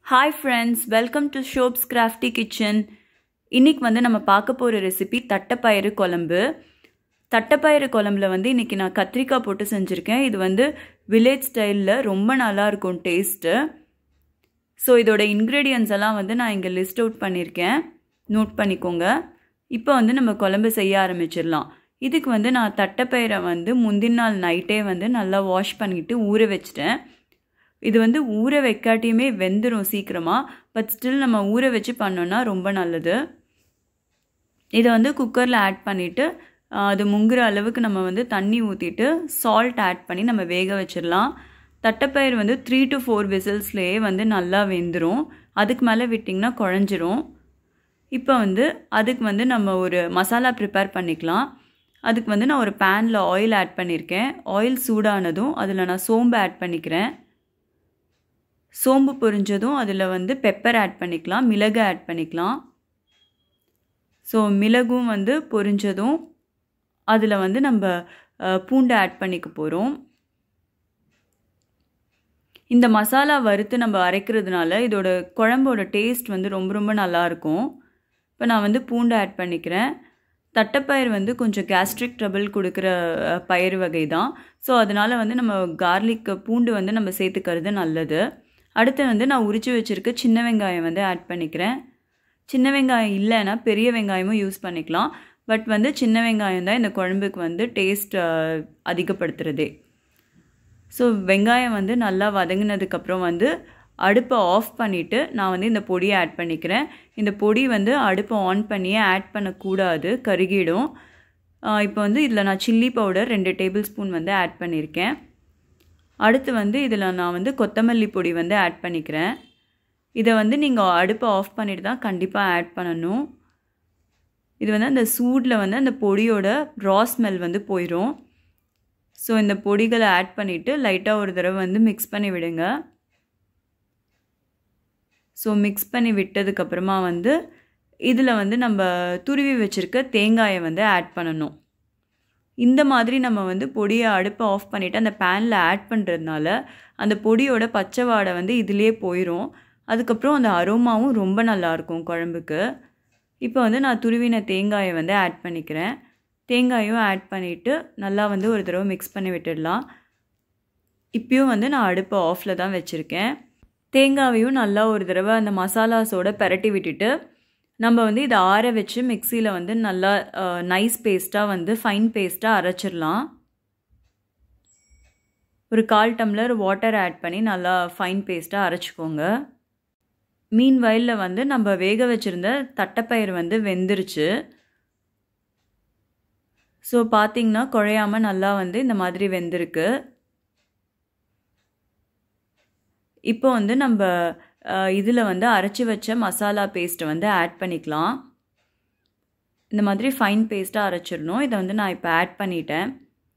hi friends welcome to Shobs crafty kitchen இன்னைக்கு வந்து நம்ம பார்க்க போகிற ரெசிபி தட்டைப்பயிறு குழம்பு தட்டைப்பயிறு குழம்புல வந்து இன்றைக்கி நான் கத்திரிக்காய் போட்டு செஞ்சுருக்கேன் இது வந்து வில்லேஜ் ஸ்டைலில் ரொம்ப நல்லா இருக்கும் டேஸ்ட்டு ஸோ இதோட இன்க்ரீடியன்ஸ் எல்லாம் வந்து நான் இங்கே லிஸ்ட் அவுட் பண்ணியிருக்கேன் நோட் பண்ணிக்கோங்க இப்போ வந்து நம்ம குழம்பு செய்ய ஆரம்பிச்சிடலாம் இதுக்கு வந்து நான் தட்டைப்பயிரை வந்து முந்தின நாள் நைட்டே வந்து நல்லா வாஷ் பண்ணிவிட்டு ஊற வச்சிட்டேன் இது வந்து ஊற வைக்காட்டியுமே வெந்துடும் சீக்கிரமாக பட் ஸ்டில் நம்ம ஊற வச்சு பண்ணோன்னா ரொம்ப நல்லது இதை வந்து குக்கரில் ஆட் பண்ணிவிட்டு அது முங்குற அளவுக்கு நம்ம வந்து தண்ணி ஊற்றிட்டு சால்ட் ஆட் பண்ணி நம்ம வேக வச்சிடலாம் தட்டைப்பயிர் வந்து த்ரீ டு ஃபோர் விசில்ஸ்லேயே வந்து நல்லா வெந்துடும் அதுக்கு மேலே விட்டிங்கன்னா குழஞ்சிரும் இப்போ வந்து அதுக்கு வந்து நம்ம ஒரு மசாலா ப்ரிப்பேர் பண்ணிக்கலாம் அதுக்கு வந்து நான் ஒரு பேனில் ஆயில் ஆட் பண்ணியிருக்கேன் ஆயில் சூடானதும் அதில் நான் சோம்பு ஆட் பண்ணிக்கிறேன் சோம்பு பொரிஞ்சதும் அதில் வந்து பெப்பர் ஆட் பண்ணிக்கலாம் மிளகு ஆட் பண்ணிக்கலாம் ஸோ மிளகும் வந்து பொரிஞ்சதும் அதில் வந்து நம்ம பூண்டு ஆட் பண்ணிக்க போகிறோம் இந்த மசாலா வறுத்து நம்ம அரைக்கிறதுனால இதோட குழம்போட டேஸ்ட் வந்து ரொம்ப ரொம்ப நல்லாயிருக்கும் இப்போ நான் வந்து பூண்டு ஆட் பண்ணிக்கிறேன் தட்டைப்பயிர் வந்து கொஞ்சம் கேஸ்ட்ரிக் ட்ரபிள் கொடுக்குற பயிர் வகை தான் ஸோ அதனால் வந்து நம்ம கார்லிக் பூண்டு வந்து நம்ம சேர்த்துக்கிறது நல்லது அடுத்து வந்து நான் உரித்து வச்சுருக்க சின்ன வெங்காயம் வந்து ஆட் பண்ணிக்கிறேன் சின்ன வெங்காயம் இல்லைன்னா பெரிய வெங்காயமும் யூஸ் பண்ணிக்கலாம் பட் வந்து சின்ன வெங்காயம் தான் இந்த குழம்புக்கு வந்து டேஸ்ட் அதிகப்படுத்துகிறதே ஸோ வெங்காயம் வந்து நல்லா வதங்கினதுக்கப்புறம் வந்து அடுப்பை ஆஃப் பண்ணிவிட்டு நான் வந்து இந்த பொடியை ஆட் பண்ணிக்கிறேன் இந்த பொடி வந்து அடுப்பை ஆன் பண்ணியே ஆட் பண்ணக்கூடாது கருகிடும் இப்போ வந்து இதில் நான் சில்லி பவுடர் ரெண்டு டேபிள் ஸ்பூன் வந்து ஆட் பண்ணியிருக்கேன் அடுத்து வந்து இதில் நான் வந்து கொத்தமல்லி பொடி வந்து ஆட் பண்ணிக்கிறேன் இதை வந்து நீங்கள் அடுப்பை ஆஃப் பண்ணிட்டு தான் கண்டிப்பாக ஆட் பண்ணணும் இது வந்து அந்த சூடில் வந்து அந்த பொடியோட ரா ஸ்மெல் வந்து போயிடும் ஸோ இந்த பொடிகளை ஆட் பண்ணிவிட்டு லைட்டாக ஒரு தடவை வந்து மிக்ஸ் பண்ணி விடுங்க ஸோ மிக்ஸ் பண்ணி விட்டதுக்கப்புறமா வந்து இதில் வந்து நம்ம துருவி வச்சுருக்க தேங்காயை வந்து ஆட் பண்ணணும் இந்த மாதிரி நம்ம வந்து பொடியை அடுப்பை ஆஃப் பண்ணிவிட்டு அந்த பேனில் ஆட் பண்ணுறதுனால அந்த பொடியோட பச்சை வாடை வந்து இதிலே போயிடும் அதுக்கப்புறம் அந்த அரோமாவும் ரொம்ப நல்லாயிருக்கும் குழம்புக்கு இப்போ வந்து நான் துருவின தேங்காயை வந்து ஆட் பண்ணிக்கிறேன் தேங்காயும் ஆட் பண்ணிவிட்டு நல்லா வந்து ஒரு தடவை மிக்ஸ் பண்ணி விட்டுடலாம் இப்பயும் வந்து நான் அடுப்பை ஆஃபில் தான் வச்சுருக்கேன் தேங்காவையும் நல்லா ஒரு தடவை அந்த மசாலாஸோட பரட்டி விட்டுட்டு நம்ம வந்து இதை ஆற வச்சு மிக்சியில் வந்து நல்லா நைஸ் பேஸ்ட்டாக வந்து ஃபைன் பேஸ்ட்டாக அரைச்சிடலாம் ஒரு கால் டம்ளர் வாட்டர் ஆட் பண்ணி நல்லா ஃபைன் பேஸ்ட்டாக அரைச்சிக்கோங்க மீன் வயலில் வந்து நம்ம வேக வச்சுருந்த தட்டைப்பயிர் வந்து வெந்துருச்சு ஸோ பார்த்திங்கன்னா குழையாமல் நல்லா வந்து இந்த மாதிரி வெந்திருக்கு இப்போ வந்து நம்ம இதில் வந்து அரைச்சி வச்ச மசாலா பேஸ்ட்டை வந்து ஆட் பண்ணிக்கலாம் இந்த மாதிரி ஃபைன் பேஸ்ட்டாக அரைச்சிடணும் இதை வந்து நான் இப்போ ஆட் பண்ணிட்டேன்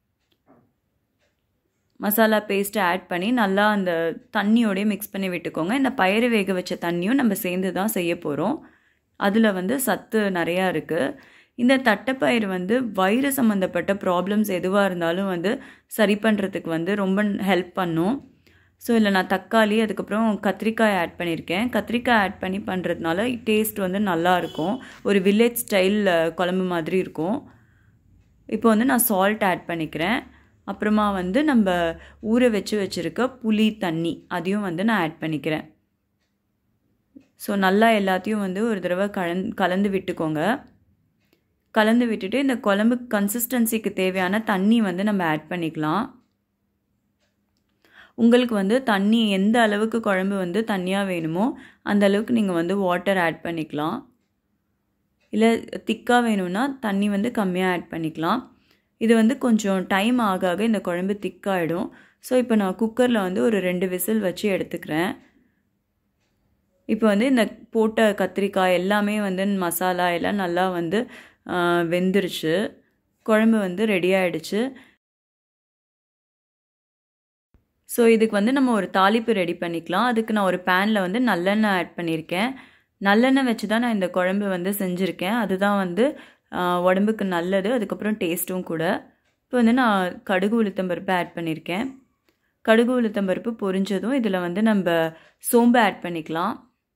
மசாலா பேஸ்ட்டை ஆட் பண்ணி நல்லா அந்த தண்ணியோடய மிக்ஸ் பண்ணி விட்டுக்கோங்க இந்த பயிறு வேக வச்ச தண்ணியும் நம்ம சேர்ந்து தான் செய்ய போகிறோம் அதில் வந்து சத்து நிறையா இருக்குது இந்த தட்டைப்பயிர் வந்து வயிறு சம்மந்தப்பட்ட ப்ராப்ளம்ஸ் எதுவாக இருந்தாலும் வந்து சரி பண்ணுறதுக்கு வந்து ரொம்ப ஹெல்ப் பண்ணும் ஸோ இதில் நான் தக்காளி அதுக்கப்புறம் கத்திரிக்காய் ஆட் பண்ணியிருக்கேன் கத்திரிக்காய் ஆட் பண்ணி பண்ணுறதுனால டேஸ்ட் வந்து நல்லாயிருக்கும் ஒரு வில்லேஜ் ஸ்டைல் குழம்பு மாதிரி இருக்கும் இப்போ வந்து நான் சால்ட் ஆட் பண்ணிக்கிறேன் அப்புறமா வந்து நம்ம ஊற வச்சு வச்சுருக்க புளி தண்ணி அதையும் வந்து நான் ஆட் பண்ணிக்கிறேன் ஸோ நல்லா எல்லாத்தையும் வந்து ஒரு தடவை கலந் கலந்து விட்டுக்கோங்க கலந்து விட்டுட்டு இந்த குழம்பு கன்சிஸ்டன்சிக்கு தேவையான தண்ணி வந்து நம்ம ஆட் பண்ணிக்கலாம் உங்களுக்கு வந்து தண்ணி எந்த அளவுக்கு குழம்பு வந்து தண்ணியாக வேணுமோ அந்த அளவுக்கு நீங்கள் வந்து வாட்டர் ஆட் பண்ணிக்கலாம் இல்லை திக்காக வேணும்னா தண்ணி வந்து கம்மியாக ஆட் பண்ணிக்கலாம் இது வந்து கொஞ்சம் டைம் ஆக ஆக இந்த குழம்பு திக்காகிடும் ஸோ இப்போ நான் குக்கரில் வந்து ஒரு ரெண்டு விசில் வச்சு எடுத்துக்கிறேன் இப்போ வந்து இந்த போட்ட கத்திரிக்காய் எல்லாமே வந்து மசாலா எல்லாம் நல்லா வந்து வெந்துருச்சு குழம்பு வந்து ரெடி ஆகிடுச்சு ஸோ இதுக்கு வந்து நம்ம ஒரு தாளிப்பு ரெடி பண்ணிக்கலாம் அதுக்கு நான் ஒரு பேனில் வந்து நல்லெண்ணெய் ஆட் பண்ணியிருக்கேன் நல்லெண்ணெய் வச்சு தான் நான் இந்த குழம்பு வந்து செஞ்சுருக்கேன் அதுதான் வந்து உடம்புக்கு நல்லது அதுக்கப்புறம் டேஸ்ட்டும் கூட இப்போ வந்து நான் கடுகு உளுத்தம்பருப்பு ஆட் பண்ணியிருக்கேன் கடுகு உளுத்தம்பருப்பு பொரிஞ்சதும் இதில் வந்து நம்ம சோம்பு ஆட் பண்ணிக்கலாம்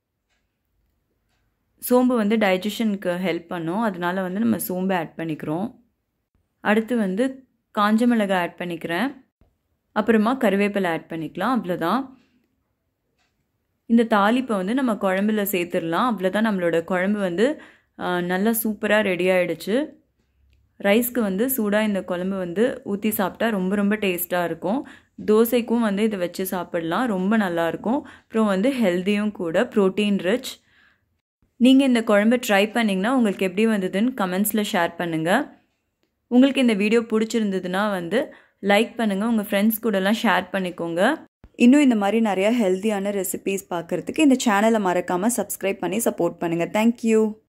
சோம்பு வந்து டைஜஷனுக்கு ஹெல்ப் பண்ணும் அதனால வந்து நம்ம சோம்பு ஆட் பண்ணிக்கிறோம் அடுத்து வந்து காஞ்ச மிளகாய் ஆட் பண்ணிக்கிறேன் அப்புறமா கருவேப்பிலை ஆட் பண்ணிக்கலாம் அவ்வளோதான் இந்த தாளிப்பை வந்து நம்ம குழம்புல சேர்த்துடலாம் அவ்வளோதான் நம்மளோட குழம்பு வந்து நல்லா சூப்பராக ரெடி ஆகிடுச்சு ரைஸ்க்கு வந்து சூடாக இந்த குழம்பு வந்து ஊற்றி சாப்பிட்டா ரொம்ப ரொம்ப டேஸ்ட்டாக இருக்கும் தோசைக்கும் வந்து இதை வச்சு சாப்பிடலாம் ரொம்ப நல்லாயிருக்கும் அப்புறம் வந்து ஹெல்த்தியும் கூட ப்ரோட்டீன் ரிச் நீங்கள் இந்த குழம்பு ட்ரை பண்ணிங்கன்னா உங்களுக்கு எப்படி வந்ததுன்னு கமெண்ட்ஸில் ஷேர் பண்ணுங்கள் உங்களுக்கு இந்த வீடியோ பிடிச்சிருந்ததுன்னா வந்து லைக் பண்ணுங்கள் உங்கள் ஃப்ரெண்ட்ஸ் கூடலாம் ஷேர் பண்ணிக்கோங்க இன்னும் இந்த மாதிரி நிறையா ஹெல்த்தியான ரெசிபீஸ் பார்க்குறதுக்கு இந்த சேனலை மறக்காமல் சப்ஸ்கிரைப் பண்ணி சப்போர்ட் பண்ணுங்கள் தேங்க்யூ